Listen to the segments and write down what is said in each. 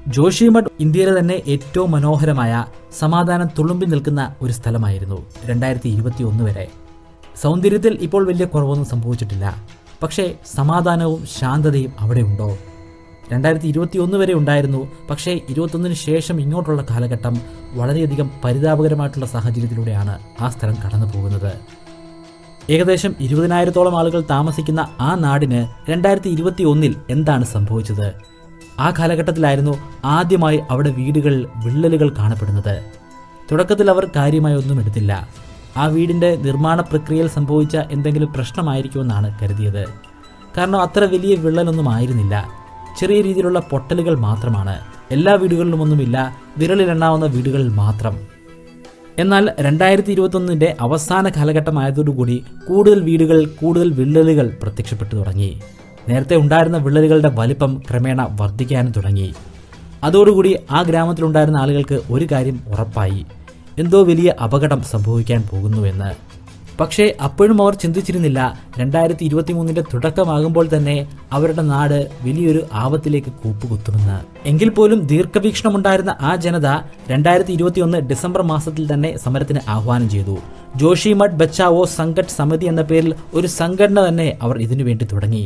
ജോഷിമഠ് ഇന്ത്യയിലെ തന്നെ ഏറ്റവും മനോഹരമായ സമാധാനം തുളുമ്പി നിൽക്കുന്ന ഒരു സ്ഥലമായിരുന്നു രണ്ടായിരത്തി ഇരുപത്തി ഒന്ന് വരെ സൗന്ദര്യത്തിൽ ഇപ്പോൾ വലിയ കുറവൊന്നും സംഭവിച്ചിട്ടില്ല പക്ഷേ സമാധാനവും ശാന്തതയും അവിടെ ഉണ്ടോ രണ്ടായിരത്തി ഇരുപത്തി ഒന്ന് വരെ ഉണ്ടായിരുന്നു പക്ഷേ ഇരുപത്തൊന്നിന് ശേഷം ഇങ്ങോട്ടുള്ള കാലഘട്ടം വളരെയധികം പരിതാപകരമായിട്ടുള്ള സാഹചര്യത്തിലൂടെയാണ് ആ സ്ഥലം കടന്നു പോകുന്നത് ഏകദേശം ഇരുപതിനായിരത്തോളം ആളുകൾ താമസിക്കുന്ന ആ നാടിന് രണ്ടായിരത്തി ഇരുപത്തി ഒന്നിൽ എന്താണ് സംഭവിച്ചത് ആ കാലഘട്ടത്തിലായിരുന്നു ആദ്യമായി അവിടെ വീടുകൾ വിള്ളലുകൾ കാണപ്പെടുന്നത് തുടക്കത്തിൽ അവർ കാര്യമായി ഒന്നും എടുത്തില്ല ആ വീടിന്റെ നിർമ്മാണ പ്രക്രിയയിൽ സംഭവിച്ച എന്തെങ്കിലും പ്രശ്നമായിരിക്കുമെന്നാണ് കരുതിയത് കാരണം അത്ര വലിയ വിള്ളലൊന്നും ആയിരുന്നില്ല ചെറിയ രീതിയിലുള്ള പൊട്ടലുകൾ മാത്രമാണ് എല്ലാ വീടുകളിലുമൊന്നുമില്ല വിരലിലെണ്ണാവുന്ന വീടുകളിൽ മാത്രം എന്നാൽ രണ്ടായിരത്തി ഇരുപത്തൊന്നിന്റെ അവസാന കാലഘട്ടമായതോടുകൂടി കൂടുതൽ വീടുകൾ കൂടുതൽ വിള്ളലുകൾ പ്രത്യക്ഷപ്പെട്ടു തുടങ്ങി നേരത്തെ ഉണ്ടായിരുന്ന വിള്ളലുകളുടെ വലിപ്പം ക്രമേണ വർദ്ധിക്കാനും തുടങ്ങി അതോടുകൂടി ആ ഗ്രാമത്തിലുണ്ടായിരുന്ന ആളുകൾക്ക് ഒരു കാര്യം ഉറപ്പായി എന്തോ വലിയ അപകടം സംഭവിക്കാൻ പോകുന്നുവെന്ന് പക്ഷേ അപ്പോഴും അവർ ചിന്തിച്ചിരുന്നില്ല രണ്ടായിരത്തി ഇരുപത്തി മൂന്നിന്റെ തുടക്കമാകുമ്പോൾ തന്നെ അവരുടെ നാട് വലിയൊരു ആപത്തിലേക്ക് കൂപ്പുകുത്തുമെന്ന് എങ്കിൽ പോലും ദീർഘവീക്ഷണമുണ്ടായിരുന്ന ആ ജനത രണ്ടായിരത്തി ഇരുപത്തിയൊന്ന് ഡിസംബർ മാസത്തിൽ തന്നെ സമരത്തിന് ആഹ്വാനം ചെയ്തു ജോഷി മഠ് ബച്ചാവോ സംഘട് സമിതി എന്ന പേരിൽ ഒരു സംഘടന തന്നെ അവർ ഇതിനുവേണ്ടി തുടങ്ങി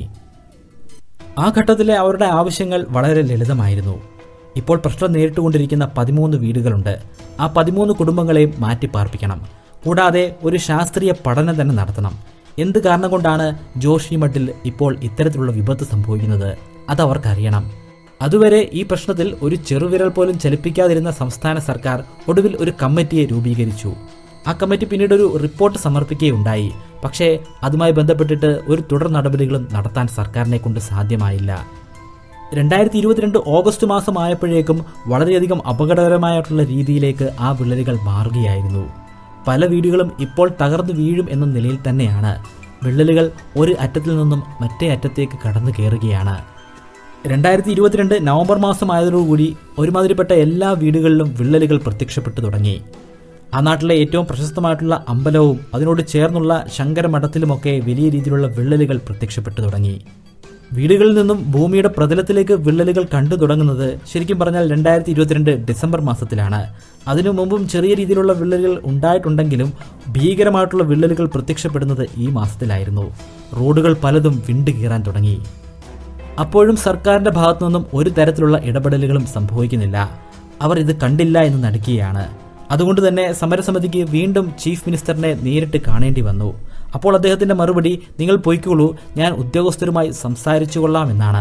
ആ ഘട്ടത്തിലെ അവരുടെ ആവശ്യങ്ങൾ വളരെ ലളിതമായിരുന്നു ഇപ്പോൾ പ്രശ്നം നേരിട്ടുകൊണ്ടിരിക്കുന്ന പതിമൂന്ന് വീടുകളുണ്ട് ആ പതിമൂന്ന് കുടുംബങ്ങളെയും മാറ്റിപ്പാർപ്പിക്കണം കൂടാതെ ഒരു ശാസ്ത്രീയ പഠനം തന്നെ നടത്തണം എന്ത് കാരണം കൊണ്ടാണ് ജോഷി മഠിൽ ഇപ്പോൾ ഇത്തരത്തിലുള്ള വിപത്ത് സംഭവിക്കുന്നത് അതവർക്കറിയണം അതുവരെ ഈ പ്രശ്നത്തിൽ ഒരു ചെറുവിരൽ പോലും ചലിപ്പിക്കാതിരുന്ന സംസ്ഥാന സർക്കാർ ഒടുവിൽ ഒരു കമ്മിറ്റിയെ രൂപീകരിച്ചു ആ കമ്മിറ്റി പിന്നീട് ഒരു റിപ്പോർട്ട് സമർപ്പിക്കുകയുണ്ടായി പക്ഷേ അതുമായി ബന്ധപ്പെട്ടിട്ട് ഒരു തുടർ നടപടികളും നടത്താൻ സർക്കാരിനെ കൊണ്ട് സാധ്യമായില്ല രണ്ടായിരത്തി ഇരുപത്തിരണ്ട് ഓഗസ്റ്റ് മാസമായപ്പോഴേക്കും വളരെയധികം അപകടകരമായിട്ടുള്ള രീതിയിലേക്ക് ആ വിള്ളലുകൾ മാറുകയായിരുന്നു പല വീടുകളും ഇപ്പോൾ തകർന്നു വീഴും എന്ന നിലയിൽ തന്നെയാണ് വിള്ളലുകൾ ഒരു അറ്റത്തിൽ നിന്നും മറ്റേ അറ്റത്തേക്ക് കടന്നു കയറുകയാണ് രണ്ടായിരത്തി ഇരുപത്തിരണ്ട് നവംബർ മാസമായതോടുകൂടി ഒരുമാതിരിപ്പെട്ട എല്ലാ വീടുകളിലും വിള്ളലുകൾ പ്രത്യക്ഷപ്പെട്ടു തുടങ്ങി ആ നാട്ടിലെ ഏറ്റവും പ്രശസ്തമായിട്ടുള്ള അമ്പലവും അതിനോട് ചേർന്നുള്ള ശങ്കരമഠത്തിലുമൊക്കെ വലിയ രീതിയിലുള്ള വിള്ളലുകൾ പ്രത്യക്ഷപ്പെട്ടു തുടങ്ങി വീടുകളിൽ നിന്നും ഭൂമിയുടെ പ്രതലത്തിലേക്ക് വിള്ളലുകൾ കണ്ടു തുടങ്ങുന്നത് ശരിക്കും പറഞ്ഞാൽ രണ്ടായിരത്തി ഇരുപത്തിരണ്ട് ഡിസംബർ മാസത്തിലാണ് അതിനു മുമ്പും ചെറിയ രീതിയിലുള്ള വിള്ളലുകൾ ഉണ്ടായിട്ടുണ്ടെങ്കിലും ഭീകരമായിട്ടുള്ള വിള്ളലുകൾ പ്രത്യക്ഷപ്പെടുന്നത് ഈ മാസത്തിലായിരുന്നു റോഡുകൾ പലതും വിണ്ടു കീറാൻ തുടങ്ങി അപ്പോഴും സർക്കാരിന്റെ ഭാഗത്തു നിന്നും ഒരു തരത്തിലുള്ള ഇടപെടലുകളും സംഭവിക്കുന്നില്ല അവർ ഇത് കണ്ടില്ല എന്ന് നടിക്കുകയാണ് അതുകൊണ്ട് തന്നെ സമരസമിതിക്ക് വീണ്ടും ചീഫ് മിനിസ്റ്ററിനെ നേരിട്ട് കാണേണ്ടി വന്നു അപ്പോൾ അദ്ദേഹത്തിന്റെ മറുപടി നിങ്ങൾ പൊയ്ക്കോളൂ ഞാൻ ഉദ്യോഗസ്ഥരുമായി സംസാരിച്ചു കൊള്ളാമെന്നാണ്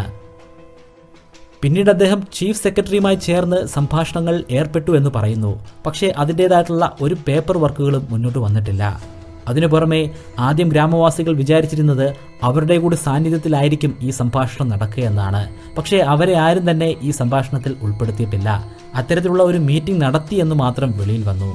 പിന്നീട് അദ്ദേഹം ചീഫ് സെക്രട്ടറിയുമായി ചേർന്ന് സംഭാഷണങ്ങൾ ഏർപ്പെട്ടു എന്ന് പറയുന്നു പക്ഷേ അതിൻ്റെതായിട്ടുള്ള ഒരു പേപ്പർ വർക്കുകളും മുന്നോട്ട് വന്നിട്ടില്ല അതിനു പുറമെ ആദ്യം ഗ്രാമവാസികൾ വിചാരിച്ചിരുന്നത് അവരുടെ കൂടി സാന്നിധ്യത്തിലായിരിക്കും ഈ സംഭാഷണം നടക്കുകയെന്നാണ് പക്ഷേ അവരെ ആരും തന്നെ ഈ സംഭാഷണത്തിൽ ഉൾപ്പെടുത്തിയിട്ടില്ല അത്തരത്തിലുള്ള ഒരു മീറ്റിംഗ് നടത്തി എന്ന് മാത്രം വെളിയിൽ വന്നു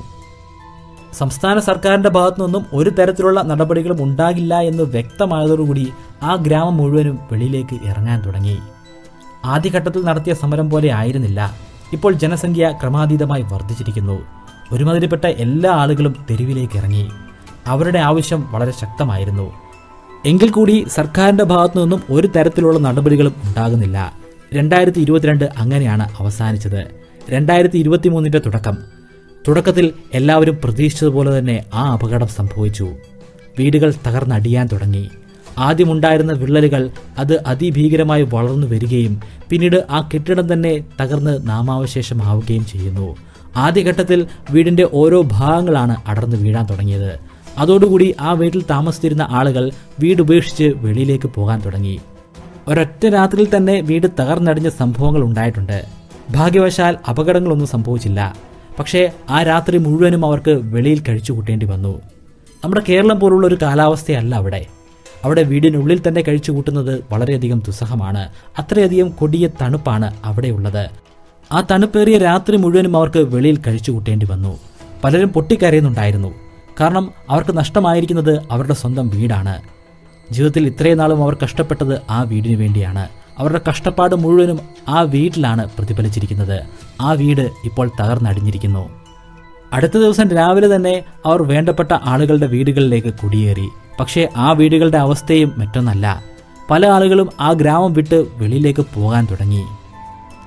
സംസ്ഥാന സർക്കാരിന്റെ ഭാഗത്തു നിന്നും ഒരു തരത്തിലുള്ള നടപടികളും ഉണ്ടാകില്ല എന്ന് വ്യക്തമായതോടുകൂടി ആ ഗ്രാമം മുഴുവനും വെളിയിലേക്ക് ഇറങ്ങാൻ തുടങ്ങി ആദ്യഘട്ടത്തിൽ നടത്തിയ സമരം പോലെ ആയിരുന്നില്ല ഇപ്പോൾ ജനസംഖ്യ ക്രമാതീതമായി വർദ്ധിച്ചിരിക്കുന്നു ഒരുമാതിരിപ്പെട്ട എല്ലാ ആളുകളും തെരുവിലേക്ക് ഇറങ്ങി അവരുടെ ആവശ്യം വളരെ ശക്തമായിരുന്നു എങ്കിൽ കൂടി സർക്കാരിന്റെ ഭാഗത്തു നിന്നും ഒരു തരത്തിലുള്ള നടപടികളും ഉണ്ടാകുന്നില്ല രണ്ടായിരത്തി ഇരുപത്തിരണ്ട് അങ്ങനെയാണ് അവസാനിച്ചത് രണ്ടായിരത്തി ഇരുപത്തി മൂന്നിന്റെ തുടക്കം തുടക്കത്തിൽ എല്ലാവരും പ്രതീക്ഷിച്ചതുപോലെ തന്നെ ആ അപകടം സംഭവിച്ചു വീടുകൾ തകർന്നടിയാൻ തുടങ്ങി ആദ്യമുണ്ടായിരുന്ന വിള്ളലുകൾ അത് അതിഭീകരമായി വളർന്നു വരികയും പിന്നീട് ആ കെട്ടിടം തന്നെ തകർന്ന് നാമാവശേഷമാവുകയും ചെയ്യുന്നു ആദ്യഘട്ടത്തിൽ വീടിന്റെ ഓരോ ഭാഗങ്ങളാണ് അടർന്നു വീഴാൻ തുടങ്ങിയത് അതോടുകൂടി ആ വീട്ടിൽ താമസിച്ചിരുന്ന ആളുകൾ വീട് ഉപേക്ഷിച്ച് വെളിയിലേക്ക് പോകാൻ തുടങ്ങി ഒരൊറ്റ രാത്രിയിൽ തന്നെ വീട് തകർന്നടിഞ്ഞ സംഭവങ്ങൾ ഉണ്ടായിട്ടുണ്ട് ഭാഗ്യവശാൽ അപകടങ്ങളൊന്നും സംഭവിച്ചില്ല പക്ഷേ ആ രാത്രി മുഴുവനും അവർക്ക് വെളിയിൽ കഴിച്ചു കൂട്ടേണ്ടി വന്നു നമ്മുടെ കേരളം പോലുള്ള ഒരു കാലാവസ്ഥയല്ല അവിടെ അവിടെ വീടിനുള്ളിൽ തന്നെ കഴിച്ചു കൂട്ടുന്നത് വളരെയധികം ദുസ്സഹമാണ് അത്രയധികം കൊടിയ തണുപ്പാണ് അവിടെയുള്ളത് ആ തണുപ്പേറിയ രാത്രി മുഴുവനും അവർക്ക് വെളിയിൽ കഴിച്ചു കൂട്ടേണ്ടി വന്നു പലരും പൊട്ടിക്കരയുന്നുണ്ടായിരുന്നു കാരണം അവർക്ക് നഷ്ടമായിരിക്കുന്നത് അവരുടെ സ്വന്തം വീടാണ് ജീവിതത്തിൽ ഇത്രയും നാളും അവർ കഷ്ടപ്പെട്ടത് ആ വീടിന് വേണ്ടിയാണ് അവരുടെ കഷ്ടപ്പാട് മുഴുവനും ആ വീട്ടിലാണ് പ്രതിഫലിച്ചിരിക്കുന്നത് ആ വീട് ഇപ്പോൾ തകർന്നടിഞ്ഞിരിക്കുന്നു അടുത്ത ദിവസം രാവിലെ തന്നെ അവർ വേണ്ടപ്പെട്ട ആളുകളുടെ വീടുകളിലേക്ക് കുടിയേറി പക്ഷേ ആ വീടുകളുടെ അവസ്ഥയും മറ്റൊന്നല്ല പല ആളുകളും ആ ഗ്രാമം വിട്ട് വെളിയിലേക്ക് പോകാൻ തുടങ്ങി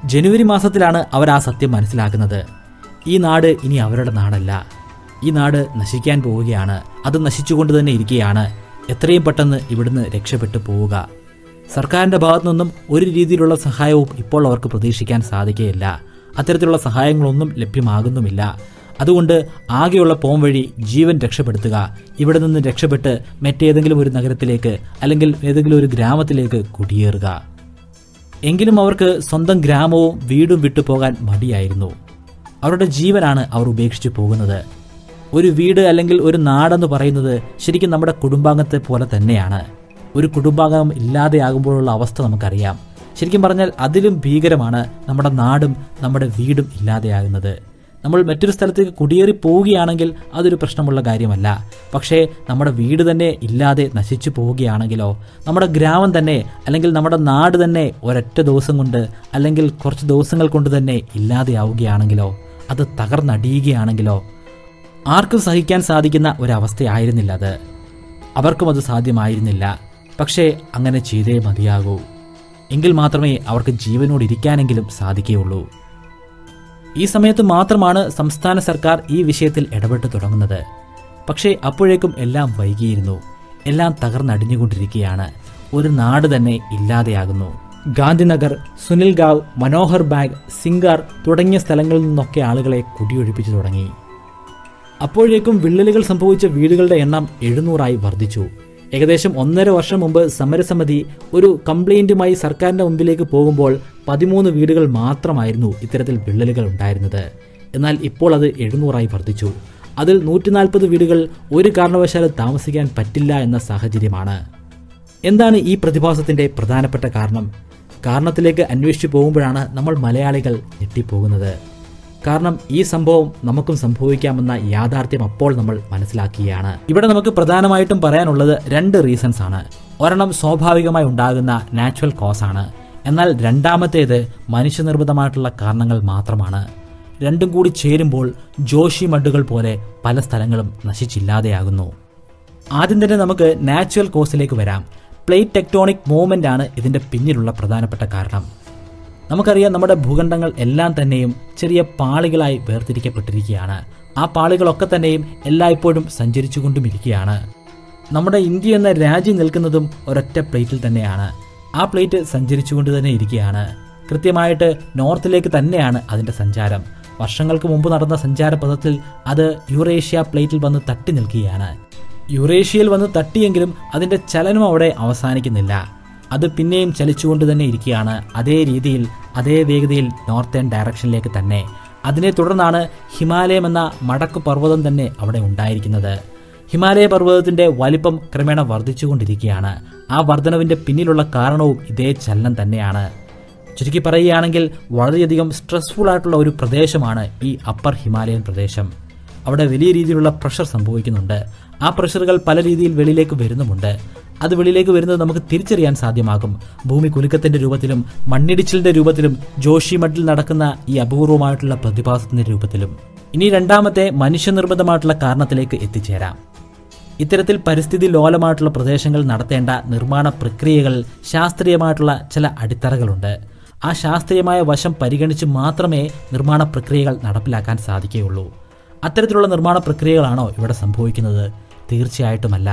ജനുവരി മാസത്തിലാണ് അവർ ആ സത്യം മനസ്സിലാക്കുന്നത് ഈ നാട് ഇനി അവരുടെ നാടല്ല ഈ നാട് നശിക്കാൻ പോവുകയാണ് അത് നശിച്ചുകൊണ്ട് തന്നെ ഇരിക്കുകയാണ് എത്രയും പെട്ടെന്ന് ഇവിടുന്ന് രക്ഷപ്പെട്ടു പോവുക സർക്കാരിൻ്റെ ഭാഗത്തു നിന്നും ഒരു രീതിയിലുള്ള സഹായവും ഇപ്പോൾ അവർക്ക് പ്രതീക്ഷിക്കാൻ സാധിക്കുകയില്ല അത്തരത്തിലുള്ള സഹായങ്ങളൊന്നും ലഭ്യമാകുന്നുമില്ല അതുകൊണ്ട് ആകെയുള്ള പോം വഴി ജീവൻ രക്ഷപ്പെടുത്തുക ഇവിടെ നിന്ന് രക്ഷപ്പെട്ട് മറ്റേതെങ്കിലും ഒരു നഗരത്തിലേക്ക് അല്ലെങ്കിൽ ഏതെങ്കിലും ഒരു ഗ്രാമത്തിലേക്ക് കുടിയേറുക എങ്കിലും അവർക്ക് സ്വന്തം ഗ്രാമവും വീടും വിട്ടു പോകാൻ മടിയായിരുന്നു അവരുടെ ജീവനാണ് അവർ ഉപേക്ഷിച്ചു പോകുന്നത് ഒരു വീട് അല്ലെങ്കിൽ ഒരു നാടെന്ന് പറയുന്നത് ശരിക്കും നമ്മുടെ കുടുംബാംഗത്തെ പോലെ തന്നെയാണ് ഒരു കുടുംബാംഗം ഇല്ലാതെയാകുമ്പോഴുള്ള അവസ്ഥ നമുക്കറിയാം ശരിക്കും പറഞ്ഞാൽ അതിലും ഭീകരമാണ് നമ്മുടെ നാടും നമ്മുടെ വീടും ഇല്ലാതെയാകുന്നത് നമ്മൾ മറ്റൊരു സ്ഥലത്തേക്ക് കുടിയേറി പോവുകയാണെങ്കിൽ അതൊരു പ്രശ്നമുള്ള കാര്യമല്ല പക്ഷേ നമ്മുടെ വീട് തന്നെ ഇല്ലാതെ നശിച്ചു പോവുകയാണെങ്കിലോ നമ്മുടെ ഗ്രാമം തന്നെ അല്ലെങ്കിൽ നമ്മുടെ നാട് തന്നെ ഒരൊറ്റ ദിവസം കൊണ്ട് അല്ലെങ്കിൽ കുറച്ച് ദിവസങ്ങൾ കൊണ്ട് തന്നെ ഇല്ലാതെയാവുകയാണെങ്കിലോ അത് തകർന്നടിയുകയാണെങ്കിലോ ആർക്കും സഹിക്കാൻ സാധിക്കുന്ന ഒരവസ്ഥയായിരുന്നില്ല അത് അവർക്കും അത് സാധ്യമായിരുന്നില്ല പക്ഷേ അങ്ങനെ ചെയ്തേ മതിയാകൂ എങ്കിൽ മാത്രമേ അവർക്ക് ജീവനോട് ഇരിക്കാനെങ്കിലും സാധിക്കുകയുള്ളൂ ഈ സമയത്ത് മാത്രമാണ് സംസ്ഥാന സർക്കാർ ഈ വിഷയത്തിൽ ഇടപെട്ട് തുടങ്ങുന്നത് പക്ഷേ അപ്പോഴേക്കും എല്ലാം വൈകിയിരുന്നു എല്ലാം തകർന്നടിഞ്ഞുകൊണ്ടിരിക്കുകയാണ് ഒരു നാട് തന്നെ ഇല്ലാതെയാകുന്നു ഗാന്ധിനഗർ സുനിൽഗാവ് മനോഹർ ബാഗ് സിംഗാർ തുടങ്ങിയ സ്ഥലങ്ങളിൽ നിന്നൊക്കെ ആളുകളെ കുടിയൊഴിപ്പിച്ചു തുടങ്ങി അപ്പോഴേക്കും വിള്ളലുകൾ സംഭവിച്ച വീടുകളുടെ എണ്ണം എഴുന്നൂറായി വർദ്ധിച്ചു ഏകദേശം ഒന്നര വർഷം മുമ്പ് സമരസമിതി ഒരു കംപ്ലൈന്റുമായി സർക്കാരിന്റെ മുമ്പിലേക്ക് പോകുമ്പോൾ പതിമൂന്ന് വീടുകൾ മാത്രമായിരുന്നു ഇത്തരത്തിൽ വിള്ളലുകൾ ഉണ്ടായിരുന്നത് എന്നാൽ ഇപ്പോൾ അത് എഴുന്നൂറായി വർദ്ധിച്ചു അതിൽ നൂറ്റി നാൽപ്പത് വീടുകൾ ഒരു കാരണവശാലും താമസിക്കാൻ പറ്റില്ല എന്ന സാഹചര്യമാണ് എന്താണ് ഈ പ്രതിഭാസത്തിന്റെ പ്രധാനപ്പെട്ട കാരണം കാരണത്തിലേക്ക് അന്വേഷിച്ചു പോകുമ്പോഴാണ് നമ്മൾ മലയാളികൾ ഞെട്ടിപ്പോകുന്നത് കാരണം ഈ സംഭവം നമുക്കും സംഭവിക്കാമെന്ന യാഥാർത്ഥ്യം അപ്പോൾ നമ്മൾ മനസ്സിലാക്കുകയാണ് ഇവിടെ നമുക്ക് പ്രധാനമായിട്ടും പറയാനുള്ളത് രണ്ട് റീസൺസ് ആണ് ഒരെണ്ണം സ്വാഭാവികമായി ഉണ്ടാകുന്ന നാച്ചുറൽ കോസ് ആണ് എന്നാൽ രണ്ടാമത്തേത് മനുഷ്യനിർമ്മിതമായിട്ടുള്ള കാരണങ്ങൾ മാത്രമാണ് രണ്ടും കൂടി ചേരുമ്പോൾ ജോഷി മഡുകൾ പോലെ പല സ്ഥലങ്ങളും നശിച്ചില്ലാതെയാകുന്നു ആദ്യം തന്നെ നമുക്ക് നാച്ചുറൽ കോസിലേക്ക് വരാം പ്ലേറ്റ് ടെക്ടോണിക് മൂവ്മെന്റ് ആണ് ഇതിന്റെ പിന്നിലുള്ള പ്രധാനപ്പെട്ട കാരണം നമുക്കറിയാം നമ്മുടെ ഭൂഖണ്ഡങ്ങൾ എല്ലാം തന്നെയും ചെറിയ പാളികളായി വേർതിരിക്കപ്പെട്ടിരിക്കുകയാണ് ആ പാളികളൊക്കെ തന്നെയും എല്ലായ്പ്പോഴും സഞ്ചരിച്ചുകൊണ്ടും ഇരിക്കുകയാണ് നമ്മുടെ ഇന്ത്യ എന്ന രാജ്യം നിൽക്കുന്നതും ഒരൊറ്റ പ്ലേറ്റിൽ തന്നെയാണ് ആ പ്ലേറ്റ് സഞ്ചരിച്ചുകൊണ്ട് തന്നെ ഇരിക്കുകയാണ് കൃത്യമായിട്ട് നോർത്തിലേക്ക് തന്നെയാണ് അതിന്റെ സഞ്ചാരം വർഷങ്ങൾക്ക് മുമ്പ് നടന്ന സഞ്ചാരപഥത്തിൽ അത് യൂറേഷ്യ പ്ലേറ്റിൽ വന്ന് തട്ടി നിൽക്കുകയാണ് യൂറേഷ്യയിൽ വന്ന് തട്ടിയെങ്കിലും അതിന്റെ ചലനം അവിടെ അവസാനിക്കുന്നില്ല അത് പിന്നെയും ചലിച്ചുകൊണ്ട് തന്നെ ഇരിക്കുകയാണ് അതേ രീതിയിൽ അതേ വേഗതയിൽ നോർത്തേൺ ഡയറക്ഷനിലേക്ക് തന്നെ അതിനെ തുടർന്നാണ് ഹിമാലയം എന്ന മടക്കു പർവ്വതം തന്നെ അവിടെ ഉണ്ടായിരിക്കുന്നത് ഹിമാലയ പർവ്വതത്തിന്റെ വലിപ്പം ക്രമേണ വർദ്ധിച്ചുകൊണ്ടിരിക്കുകയാണ് ആ വർധനവിന്റെ പിന്നിലുള്ള കാരണവും ഇതേ ചലനം തന്നെയാണ് ചുരുക്കി പറയുകയാണെങ്കിൽ വളരെയധികം സ്ട്രെസ്ഫുൾ ആയിട്ടുള്ള ഒരു പ്രദേശമാണ് ഈ അപ്പർ ഹിമാലയൻ പ്രദേശം അവിടെ വലിയ രീതിയിലുള്ള പ്രഷർ സംഭവിക്കുന്നുണ്ട് ആ പ്രഷറുകൾ പല രീതിയിൽ വെളിയിലേക്ക് വരുന്നുമുണ്ട് അത് വെളിയിലേക്ക് വരുന്നത് നമുക്ക് തിരിച്ചറിയാൻ സാധ്യമാകും ഭൂമി കുലുക്കത്തിന്റെ രൂപത്തിലും മണ്ണിടിച്ചിലിന്റെ രൂപത്തിലും ജോഷി മഡിൽ നടക്കുന്ന ഈ അപൂർവമായിട്ടുള്ള പ്രതിഭാസത്തിന്റെ രൂപത്തിലും ഇനി രണ്ടാമത്തെ മനുഷ്യനിർമ്മിതമായിട്ടുള്ള കാരണത്തിലേക്ക് എത്തിച്ചേരാം ഇത്തരത്തിൽ പരിസ്ഥിതി ലോലമായിട്ടുള്ള പ്രദേശങ്ങൾ നടത്തേണ്ട നിർമ്മാണ പ്രക്രിയകൾ ശാസ്ത്രീയമായിട്ടുള്ള ചില അടിത്തറകളുണ്ട് ആ ശാസ്ത്രീയമായ വശം പരിഗണിച്ച് മാത്രമേ നിർമ്മാണ പ്രക്രിയകൾ നടപ്പിലാക്കാൻ സാധിക്കുകയുള്ളൂ അത്തരത്തിലുള്ള നിർമ്മാണ പ്രക്രിയകളാണോ ഇവിടെ സംഭവിക്കുന്നത് തീർച്ചയായിട്ടുമല്ല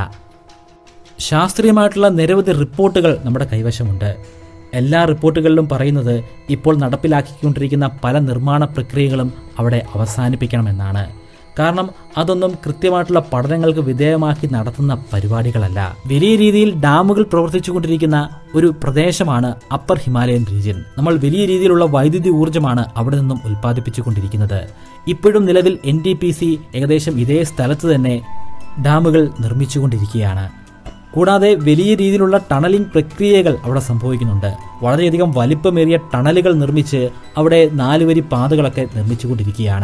ശാസ്ത്രീയമായിട്ടുള്ള നിരവധി റിപ്പോർട്ടുകൾ നമ്മുടെ കൈവശമുണ്ട് എല്ലാ റിപ്പോർട്ടുകളിലും പറയുന്നത് ഇപ്പോൾ നടപ്പിലാക്കിക്കൊണ്ടിരിക്കുന്ന പല നിർമ്മാണ പ്രക്രിയകളും അവിടെ അവസാനിപ്പിക്കണമെന്നാണ് കാരണം അതൊന്നും കൃത്യമായിട്ടുള്ള പഠനങ്ങൾക്ക് വിധേയമാക്കി നടത്തുന്ന പരിപാടികളല്ല വലിയ രീതിയിൽ ഡാമുകൾ പ്രവർത്തിച്ചുകൊണ്ടിരിക്കുന്ന ഒരു പ്രദേശമാണ് അപ്പർ ഹിമാലയൻ റീജിയൻ നമ്മൾ വലിയ രീതിയിലുള്ള വൈദ്യുതി ഊർജ്ജമാണ് അവിടെ നിന്നും ഉൽപ്പാദിപ്പിച്ചുകൊണ്ടിരിക്കുന്നത് ഇപ്പോഴും നിലവിൽ എൻ ഏകദേശം ഇതേ സ്ഥലത്ത് തന്നെ ഡാമുകൾ നിർമ്മിച്ചുകൊണ്ടിരിക്കുകയാണ് കൂടാതെ വലിയ രീതിയിലുള്ള ടണലിംഗ് പ്രക്രിയകൾ അവിടെ സംഭവിക്കുന്നുണ്ട് വളരെയധികം വലിപ്പമേറിയ ടണലുകൾ നിർമ്മിച്ച് അവിടെ നാലുവരി പാതകളൊക്കെ നിർമ്മിച്ചുകൊണ്ടിരിക്കുകയാണ്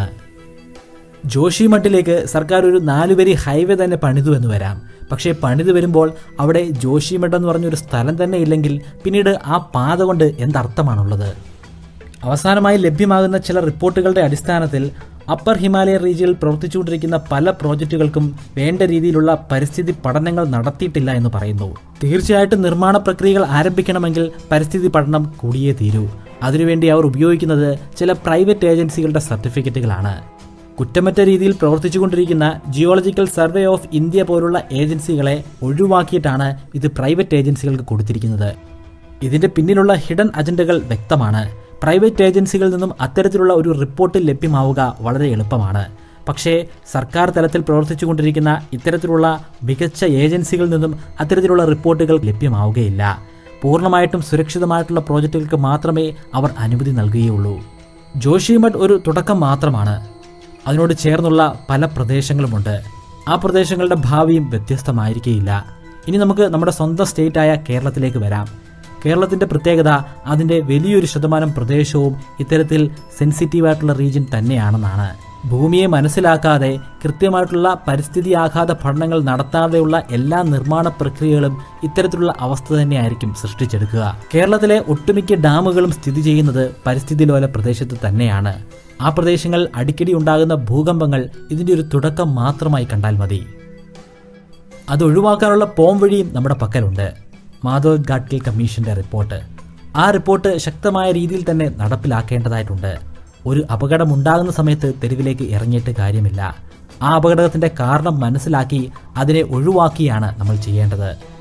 ജോഷിമഠിലേക്ക് സർക്കാർ ഒരു നാലുവരി ഹൈവേ തന്നെ പണിതു എന്ന് വരാം പക്ഷേ പണിതു വരുമ്പോൾ അവിടെ ജോഷിമഠ് എന്ന് പറഞ്ഞൊരു സ്ഥലം തന്നെ ഇല്ലെങ്കിൽ പിന്നീട് ആ പാത കൊണ്ട് എന്തർത്ഥമാണുള്ളത് അവസാനമായി ലഭ്യമാകുന്ന ചില റിപ്പോർട്ടുകളുടെ അടിസ്ഥാനത്തിൽ അപ്പർ ഹിമാലയ റീജിയനിൽ പ്രവർത്തിച്ചുകൊണ്ടിരിക്കുന്ന പല പ്രോജക്റ്റുകൾക്കും വേണ്ട രീതിയിലുള്ള പരിസ്ഥിതി പഠനങ്ങൾ നടത്തിയിട്ടില്ല എന്ന് പറയുന്നു തീർച്ചയായിട്ടും നിർമ്മാണ പ്രക്രിയകൾ ആരംഭിക്കണമെങ്കിൽ പരിസ്ഥിതി പഠനം കൂടിയേ തീരൂ അതിനുവേണ്ടി അവർ ഉപയോഗിക്കുന്നത് ചില പ്രൈവറ്റ് ഏജൻസികളുടെ സർട്ടിഫിക്കറ്റുകളാണ് കുറ്റമറ്റ രീതിയിൽ പ്രവർത്തിച്ചുകൊണ്ടിരിക്കുന്ന ജിയോളജിക്കൽ സർവേ ഓഫ് ഇന്ത്യ പോലുള്ള ഏജൻസികളെ ഒഴിവാക്കിയിട്ടാണ് ഇത് പ്രൈവറ്റ് ഏജൻസികൾക്ക് കൊടുത്തിരിക്കുന്നത് ഇതിന്റെ പിന്നിലുള്ള ഹിഡൻ അജണ്ടകൾ വ്യക്തമാണ് പ്രൈവറ്റ് ഏജൻസികളിൽ നിന്നും അത്തരത്തിലുള്ള ഒരു റിപ്പോർട്ട് ലഭ്യമാവുക വളരെ എളുപ്പമാണ് പക്ഷേ സർക്കാർ തലത്തിൽ പ്രവർത്തിച്ചുകൊണ്ടിരിക്കുന്ന ഇത്തരത്തിലുള്ള മികച്ച ഏജൻസികളിൽ നിന്നും അത്തരത്തിലുള്ള റിപ്പോർട്ടുകൾ ലഭ്യമാവുകയില്ല പൂർണ്ണമായിട്ടും സുരക്ഷിതമായിട്ടുള്ള പ്രോജക്റ്റുകൾക്ക് മാത്രമേ അവർ അനുമതി നൽകുകയുള്ളൂ ജോഷിമഠ് ഒരു തുടക്കം മാത്രമാണ് അതിനോട് ചേർന്നുള്ള പല പ്രദേശങ്ങളുമുണ്ട് ആ പ്രദേശങ്ങളുടെ ഭാവിയും വ്യത്യസ്തമായിരിക്കുകയില്ല ഇനി നമുക്ക് നമ്മുടെ സ്വന്തം സ്റ്റേറ്റായ കേരളത്തിലേക്ക് വരാം കേരളത്തിന്റെ പ്രത്യേകത അതിന്റെ വലിയൊരു ശതമാനം പ്രദേശവും ഇത്തരത്തിൽ സെൻസിറ്റീവായിട്ടുള്ള റീജിയൻ തന്നെയാണെന്നാണ് ഭൂമിയെ മനസ്സിലാക്കാതെ കൃത്യമായിട്ടുള്ള പരിസ്ഥിതി ആഘാത പഠനങ്ങൾ നടത്താതെയുള്ള എല്ലാ നിർമ്മാണ പ്രക്രിയകളും ഇത്തരത്തിലുള്ള അവസ്ഥ തന്നെയായിരിക്കും സൃഷ്ടിച്ചെടുക്കുക കേരളത്തിലെ ഒട്ടുമിക്ക ഡാമുകളും സ്ഥിതി ചെയ്യുന്നത് പരിസ്ഥിതി ലോല പ്രദേശത്ത് തന്നെയാണ് ആ പ്രദേശങ്ങൾ അടിക്കടി ഉണ്ടാകുന്ന ഭൂകമ്പങ്ങൾ ഇതിന്റെ ഒരു തുടക്കം മാത്രമായി കണ്ടാൽ മതി അത് ഒഴിവാക്കാനുള്ള പോം വഴിയും നമ്മുടെ പക്കലുണ്ട് മാധവ് ഗാഡ്ഗിൽ കമ്മീഷന്റെ റിപ്പോർട്ട് ആ റിപ്പോർട്ട് ശക്തമായ രീതിയിൽ തന്നെ നടപ്പിലാക്കേണ്ടതായിട്ടുണ്ട് ഒരു അപകടം ഉണ്ടാകുന്ന സമയത്ത് തെരുവിലേക്ക് ഇറങ്ങിയിട്ട് കാര്യമില്ല ആ അപകടത്തിന്റെ കാരണം മനസ്സിലാക്കി അതിനെ ഒഴിവാക്കിയാണ് നമ്മൾ ചെയ്യേണ്ടത്